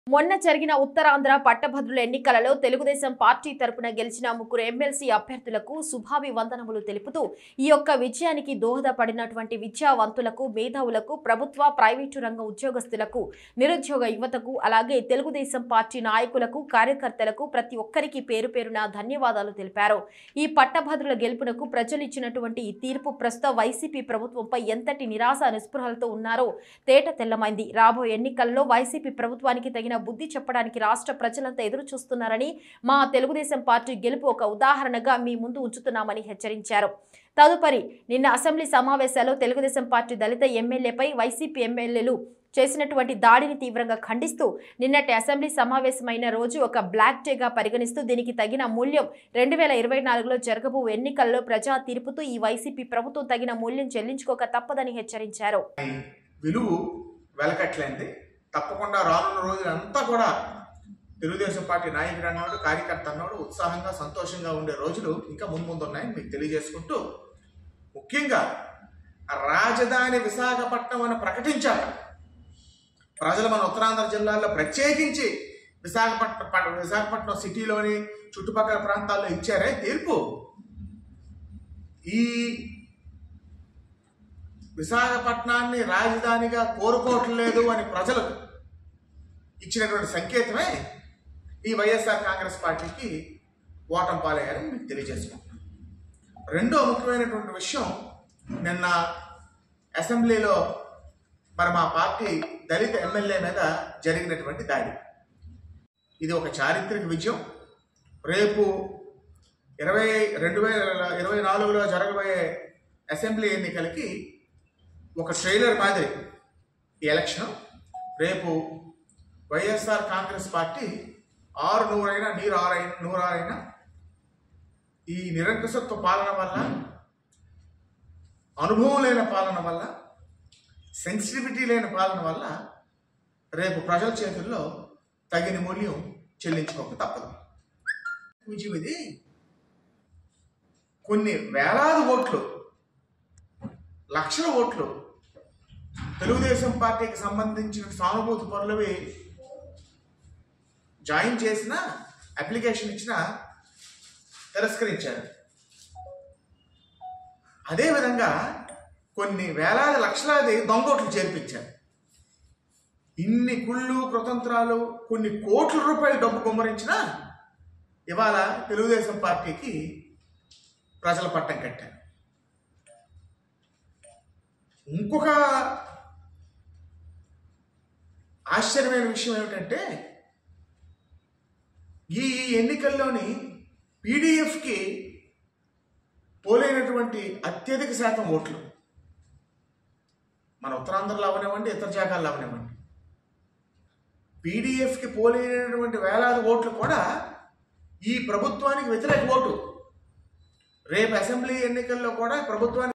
మొన్న జరిగిన ఉత్తరాంధ్ర పట్టభద్రుల ఎన్నికలలో తెలుగుదేశం పార్టీ తరపున గెలిచిన ముగ్గురు ఎమ్మెల్సీ అభ్యర్థులకు శుభాభివందనములు తెలుపుతూ ఈ యొక్క విజయానికి దోహదపడినటువంటి విద్యావంతులకు మేధావులకు ప్రభుత్వ ప్రైవేటు రంగ ఉద్యోగస్తులకు నిరుద్యోగ యువతకు అలాగే తెలుగుదేశం పార్టీ నాయకులకు కార్యకర్తలకు ప్రతి ఒక్కరికి పేరు పేరున ధన్యవాదాలు తెలిపారు ఈ పట్టభద్రుల గెలుపునకు ప్రజలు ఇచ్చినటువంటి ఈ తీర్పు ప్రస్తుత వైసీపీ ప్రభుత్వంపై ఎంతటి నిరాశ నిస్పృహలతో ఉన్నారో తేట తెల్లమైంది రాబోయే ఎన్నికల్లో వైసీపీ ప్రభుత్వానికి తగిన బుద్ధి చెప్పడానికి రాష్ట్ర ప్రజలంతా ఎదురు చూస్తున్నారని మా తెలుగుదేశం పార్టీ గెలుపు ఒక ఉదాహరణగా మీ ముందు ఉంచుతున్నామని హెచ్చరించారు తదుపరి నిన్న అసెంబ్లీ సమావేశాల్లో తెలుగుదేశం పార్టీ దళిత ఎమ్మెల్యేపై వైసీపీ ఎమ్మెల్యేలు చేసినటువంటి దాడిని తీవ్రంగా ఖండిస్తూ నిన్నటి అసెంబ్లీ సమావేశమైన రోజు ఒక బ్లాక్ డేగా పరిగణిస్తూ దీనికి తగిన మూల్యం రెండు వేల ఇరవై నాలుగులో జరగబో ఎన్నికల్లో ప్రజా తీర్పుతో ఈ వైసీపీ ప్రభుత్వం తగిన మూల్యం చెల్లించుకోక తప్పదని హెచ్చరించారు విలువ వెలకట్లేంది తప్పకుండా రానున్న రోజులంతా కూడా తెలుగుదేశం పార్టీ నాయకుడు అన్నాడు కార్యకర్త అన్నాడు ఉత్సాహంగా సంతోషంగా ఉండే రోజులు ఇంకా ముందు ఉన్నాయని మీకు తెలియజేసుకుంటూ ముఖ్యంగా రాజధాని విశాఖపట్నం అని ప్రకటించారు ప్రజలు మన ఉత్తరాంధ్ర జిల్లాలో ప్రత్యేకించి విశాఖపట్నం పట్- విశాఖపట్నం సిటీలోని చుట్టుపక్కల ప్రాంతాల్లో ఇచ్చారే తీర్పు ఈ విశాఖపట్నాన్ని రాజధానిగా కోరుకోవట్లేదు అని ప్రజలకు ఇచ్చినటువంటి సంకేతమే ఈ వైఎస్ఆర్ కాంగ్రెస్ పార్టీకి ఓటం పాలయ్యారని మీకు తెలియజేసుకుంటున్నాను రెండో ముఖ్యమైనటువంటి విషయం నిన్న అసెంబ్లీలో మరి మా పార్టీ దళిత ఎమ్మెల్యే మీద జరిగినటువంటి దాడి ఇది ఒక చారిత్రక విజయం రేపు ఇరవై రెండు వేల ఇరవై నాలుగులో జరగబోయే అసెంబ్లీ ఎన్నికలకి ఒక ట్రైలర్ మాదిరి ఈ ఎలక్షన్ రేపు వైఎస్ఆర్ కాంగ్రెస్ పార్టీ ఆరు నూరైనా నీరు ఆరైనా నూరారైనా ఈ నిరంకుశత్వ పాలన వల్ల అనుభవం లేని పాలన వల్ల సెన్సిటివిటీ లేని పాలన వల్ల రేపు ప్రజల చేతుల్లో తగిన మూల్యం చెల్లించుకోక తప్పదు విజయం ఇది కొన్ని వేలాది ఓట్లు లక్షల ఓట్లు తెలుగుదేశం పార్టీకి సంబంధించిన సానుభూతి పనులవి జాయిన్ చేసిన అప్లికేషన్ ఇచ్చిన తిరస్కరించారు అదేవిధంగా కొన్ని వేలాది లక్షలాది దొంగోట్లు చేర్పించారు ఇన్ని కుళ్ళు కుతంత్రాలు కొన్ని కోట్ల రూపాయల డబ్బు కుమ్మరించినా ఇవాళ తెలుగుదేశం పార్టీకి ప్రజల పట్టం కట్టారు ఇంకొక ఆశ్చర్యమైన విషయం ఏమిటంటే ఈ ఎన్నికల్లోని పీడిఎఫ్కి పోలైనటువంటి అత్యధిక శాతం ఓట్లు మన ఉత్తరాంధ్రలో అవనివ్వండి ఇతర జాగాల్లో అవనివ్వండి పీడిఎఫ్కి పోలైనటువంటి వేలాది ఓట్లు కూడా ఈ ప్రభుత్వానికి వ్యతిరేక ఓటు రేపు అసెంబ్లీ ఎన్నికల్లో కూడా ప్రభుత్వానికి